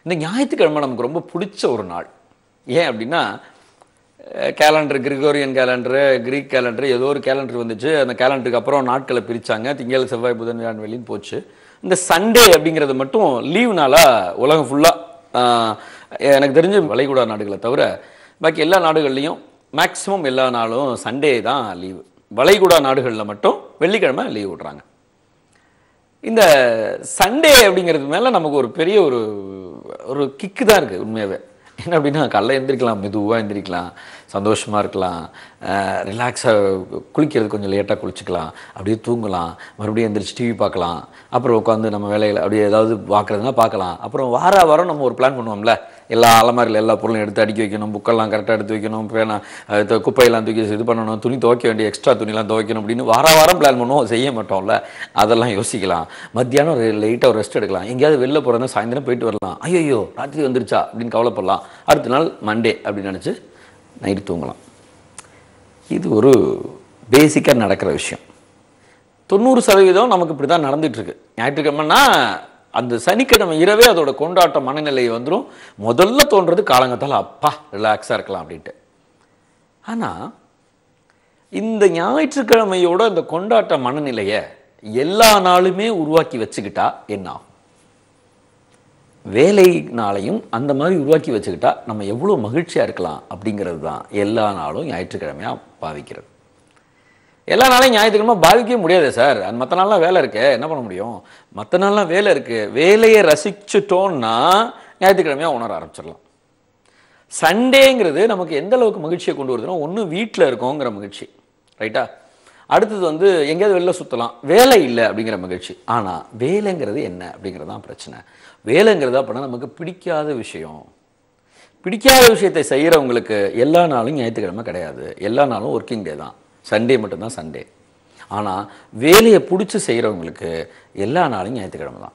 இந்த ஞாயிற்றுக்கிழமை நமக்கு ரொம்ப பிடிச்ச ஒரு நாள் ஏன் அப்படின்னா calendar Gregorian calendar Greek calendar ஏதோ ஒரு கேலண்டர் வந்துச்சு அந்த கேலண்டருக்கு அப்புறம் நாட்களை பிரித்தாங்க திங்கள் செவ்வாய் புதன் வியாழன் வெள்ளின்னு போச்சு இந்த சண்டே அப்படிங்கிறது மட்டும் லீவ் நாளாக உலகம் ஃபுல்லாக எனக்கு தெரிஞ்ச வளைகுடா நாடுகளை தவிர பாக்கி எல்லா நாடுகள்லையும் மேக்ஸிமம் எல்லா நாளும் சண்டே தான் லீவு வளைகுடா நாடுகளில் மட்டும் வெள்ளிக்கிழமை லீவ் விட்றாங்க இந்த சண்டே அப்படிங்கிறது மேலே நமக்கு ஒரு பெரிய ஒரு ஒரு கிக்கு தான் இருக்குது உண்மையாகவே என்ன அப்படின்னா காலைல எந்திரிக்கலாம் மெதுவாக எந்திரிக்கலாம் சந்தோஷமாக இருக்கலாம் ரிலாக்ஸாக குளிக்கிறது கொஞ்சம் லேட்டாக குளிச்சுக்கலாம் அப்படியே தூங்கலாம் மறுபடியும் எந்திரிச்சு டிவி பார்க்கலாம் அப்புறம் உட்காந்து நம்ம வேலையில் அப்படியே ஏதாவது பார்க்குறதுனா பார்க்கலாம் அப்புறம் வார வாரம் நம்ம ஒரு பிளான் பண்ணுவோம்ல எல்லா அலமாரியில் எல்லா பொருளும் எடுத்து அடுக்கி வைக்கணும் புக்கெல்லாம் கரெக்டாக எடுத்து வைக்கணும் பேனா அஹ் த- குப்பையெல்லாம் தூக்கி இது பண்ணணும் துணி துவைக்க வேண்டிய எக்ஸ்ட்ரா துணிலாம் துவைக்கணும் அப்படின்னு வார வாரம் பிளான் பண்ணுவோம் செய்ய மாட்டோம்ல அதெல்லாம் யோசிக்கலாம் மத்தியானம் ஒரு லைட்டாக ஒரு ரெஸ்ட் எடுக்கலாம் எங்கேயாவது வெளில போகிறதா சாயந்தரம் போயிட்டு வரலாம் ஐயோ ராத்திரி வந்துருச்சா அப்படின்னு கவலைப்படலாம் அடுத்த நாள் மண்டே அப்படின்னு நினச்சி நைட்டு தூங்கலாம் இது ஒரு பேசிக்காக நடக்கிற விஷயம் தொண்ணூறு சதவீதம் நமக்கு இப்படி தான் நடந்துகிட்ருக்கு ஞாயிற்றுக்கிழமைனா அந்த சனிக்கிழமை இரவே அதோட கொண்டாட்ட மனநிலை வந்துடும் முதல்ல தோன்றது காலங்கத்தால் அப்பா ரிலாக்ஸாக இருக்கலாம் அப்படின்ட்டு ஆனால் இந்த ஞாயிற்றுக்கிழமையோட இந்த கொண்டாட்ட மனநிலையை எல்லா நாளுமே உருவாக்கி வச்சுக்கிட்டா என்ன ஆகும் வேலைனாலையும் அந்த மாதிரி உருவாக்கி வச்சுக்கிட்டா நம்ம எவ்வளோ மகிழ்ச்சியாக இருக்கலாம் அப்படிங்கிறது தான் எல்லா நாளும் ஞாயிற்றுக்கிழமையாக பாவிக்கிறது எல்லா நாளையும் ஞாயிற்றுக்கிழமை பாதிக்கவே முடியாது சார் அது மற்ற நாள்லாம் வேலை இருக்கு என்ன பண்ண முடியும் மற்ற நாள்லாம் வேலை இருக்கு வேலையை ரசிச்சுட்டோம்னா ஞாயிற்றுக்கிழமையாக உணர ஆரம்பிச்சிடலாம் சண்டேங்கிறது நமக்கு எந்த அளவுக்கு மகிழ்ச்சியை கொண்டு வருதுன்னா ஒன்று வீட்டில் இருக்கோங்கிற மகிழ்ச்சி ரைட்டா அடுத்தது வந்து எங்கேயாவது வெளில சுற்றலாம் வேலை இல்லை அப்படிங்கிற மகிழ்ச்சி ஆனால் வேலைங்கிறது என்ன அப்படிங்கிறது தான் பிரச்சனை வேலைங்கிறது அப்படின்னா நமக்கு பிடிக்காத விஷயம் பிடிக்காத விஷயத்தை செய்கிறவங்களுக்கு எல்லா நாளும் ஞாயிற்றுக்கிழமை கிடையாது எல்லா நாளும் ஒர்க்கிங் டே தான் சண்டே மட்டும்தான் சண்டே ஆனால் வேலையை பிடிச்சி செய்கிறவங்களுக்கு எல்லா நாளும் ஞாயிற்றுக்கிழமை தான்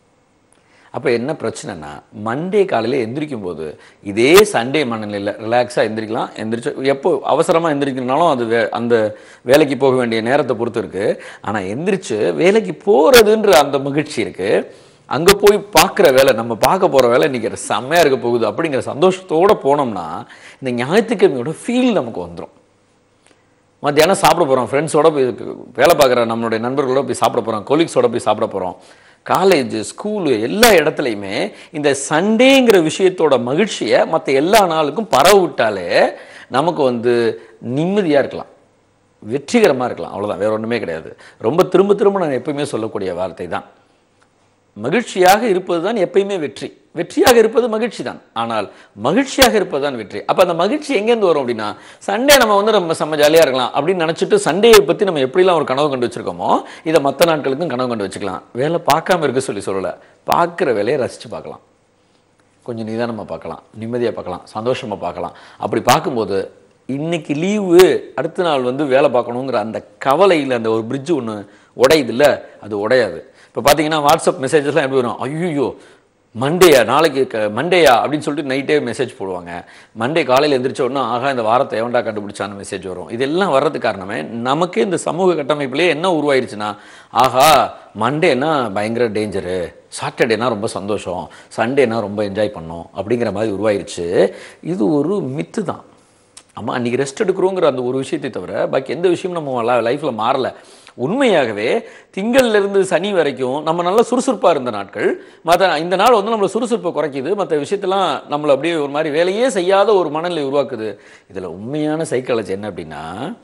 அப்போ என்ன பிரச்சனைனா மண்டே காலையில் எந்திரிக்கும் போது இதே சண்டே மனநிலையில் ரிலாக்ஸாக எந்திரிக்கலாம் எந்திரிச்சு எப்போ அவசரமாக எந்திரிக்கணும்னாலும் அது வே அந்த வேலைக்கு போக வேண்டிய நேரத்தை பொறுத்து இருக்குது ஆனால் எந்திரிச்சு வேலைக்கு போகிறதுன்ற அந்த மகிழ்ச்சி இருக்குது அங்கே போய் பார்க்குற வேலை நம்ம பார்க்க போகிற வேலை இன்றைக்கி செம்மையாக இருக்க போகுது அப்படிங்கிற சந்தோஷத்தோடு போனோம்னா இந்த ஞாயிற்றுக்கிழமையோட ஃபீல் நமக்கு வந்துடும் மத்தியானம் சாப்பிட போகிறோம் ஃப்ரெண்ட்ஸோட போய் வேலை பார்க்குற நம்மளுடைய நண்பர்களோட போய் சாப்பிட போகிறோம் கொலீக்ஸோட போய் சாப்பிட போகிறோம் காலேஜ் ஸ்கூலு எல்லா இடத்துலையுமே இந்த சண்டேங்கிற விஷயத்தோட மகிழ்ச்சியை மற்ற எல்லா நாளுக்கும் பரவ விட்டாலே நமக்கு வந்து நிம்மதியாக இருக்கலாம் வெற்றிகரமாக இருக்கலாம் அவ்வளோதான் வேற ஒன்றுமே கிடையாது ரொம்ப திரும்ப திரும்ப நான் எப்பயுமே சொல்லக்கூடிய வார்த்தை தான் மகிழ்ச்சியாக இருப்பது தான் எப்பயுமே வெற்றி வெற்றியாக இருப்பது மகிழ்ச்சி தான் ஆனால் மகிழ்ச்சியாக இருப்பது தான் வெற்றி அப்போ அந்த மகிழ்ச்சி எங்கேருந்து வரும் அப்படின்னா சண்டே நம்ம வந்து நம்ம செம்ம ஜாலியாக இருக்கலாம் அப்படின்னு நினச்சிட்டு சண்டேயை பற்றி நம்ம எப்படிலாம் ஒரு கனவு கண்டு வச்சிருக்கோமோ இதை மற்ற நாட்களுக்கும் கனவு கண்டு வச்சுக்கலாம் வேலை பார்க்காம இருக்க சொல்லி சொல்லலை பார்க்குற வேலையை ரசித்து பார்க்கலாம் கொஞ்சம் நிதானமாக பார்க்கலாம் நிம்மதியாக பார்க்கலாம் சந்தோஷமாக பார்க்கலாம் அப்படி பார்க்கும்போது இன்னைக்கு லீவு அடுத்த நாள் வந்து வேலை பார்க்கணுங்கிற அந்த கவலையில் அந்த ஒரு பிரிட்ஜு ஒன்று உடையுதுல்ல அது உடையாது இப்போ பார்த்தீங்கன்னா வாட்ஸ்அப் மெசேஜஸ்லாம் எப்படி வரும் ஐயோ மண்டேயா நாளைக்கு க மண்டேயா அப்படின்னு சொல்லிட்டு நைட்டே மெசேஜ் போடுவாங்க மண்டே காலையில் எந்திரிச்ச உடனே ஆகா இந்த வாரத்தை எவன்டா கண்டுபிடிச்சான்னு மெசேஜ் வரும் இதெல்லாம் வர்றதுக்கு காரணமே நமக்கே இந்த சமூக கட்டமைப்புலேயே என்ன உருவாயிருச்சுன்னா ஆஹா மண்டேனா பயங்கர டேஞ்சரு சாட்டர்டேனா ரொம்ப சந்தோஷம் சண்டேனா ரொம்ப என்ஜாய் பண்ணோம் அப்படிங்கிற மாதிரி உருவாயிருச்சு இது ஒரு மித்து தான் ஆமாம் அன்றைக்கி ரெஸ்ட் எடுக்கிறோங்கிற அந்த ஒரு விஷயத்தை தவிர பாக்கி எந்த விஷயமும் நம்ம லைஃப்பில் மாறலை உண்மையாகவே திங்கள்லேருந்து சனி வரைக்கும் நம்ம நல்லா சுறுசுறுப்பாக இருந்த நாட்கள் மற்ற இந்த நாள் வந்து நம்மளை சுறுசுறுப்பை குறைக்குது மற்ற விஷயத்தெல்லாம் நம்மளை அப்படியே ஒரு மாதிரி வேலையே செய்யாத ஒரு மனநிலை உருவாக்குது இதில் உண்மையான சைக்காலஜி என்ன அப்படின்னா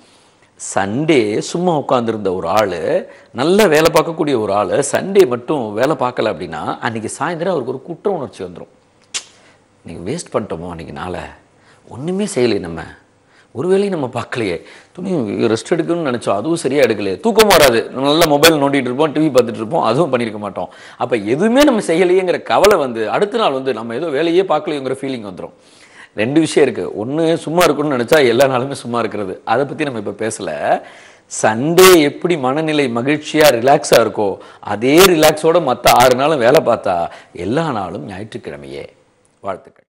சண்டே சும்மா உட்காந்துருந்த ஒரு ஆள் நல்ல வேலை பார்க்கக்கூடிய ஒரு ஆள் சண்டே மட்டும் வேலை பார்க்கல அப்படின்னா அன்றைக்கி சாயந்தரம் அவருக்கு ஒரு குற்ற உணர்ச்சி வந்துடும் இன்னைக்கு வேஸ்ட் பண்ணிட்டோமோ அன்றைக்கி நாளை ஒன்றுமே செய்யலை நம்ம ஒரு வேலையும் நம்ம பார்க்கலையே துணி ரெஸ்ட் எடுக்கணும்னு நினச்சோம் அதுவும் சரியாக எடுக்கலையே தூக்கம் வராது நல்ல மொபைல் நோண்டிட்டு இருப்போம் டிவி பார்த்துட்டு இருப்போம் அதுவும் பண்ணியிருக்க மாட்டோம் அப்போ எதுவுமே நம்ம செய்யலையேங்கிற கவலை வந்து அடுத்த நாள் வந்து நம்ம ஏதோ வேலையே பார்க்கலையோங்கிற ஃபீலிங் வந்துடும் ரெண்டு விஷயம் இருக்குது ஒன்று சும்மா இருக்கணும்னு நினச்சா எல்லா நாளுமே சும்மா இருக்கிறது அதை பற்றி நம்ம இப்போ பேசலை சண்டே எப்படி மனநிலை மகிழ்ச்சியாக ரிலாக்ஸாக இருக்கோ அதே ரிலாக்ஸோட மற்ற ஆறு நாளும் வேலை பார்த்தா எல்லா நாளும் ஞாயிற்றுக்கிழமையே வாழ்த்துக்கள்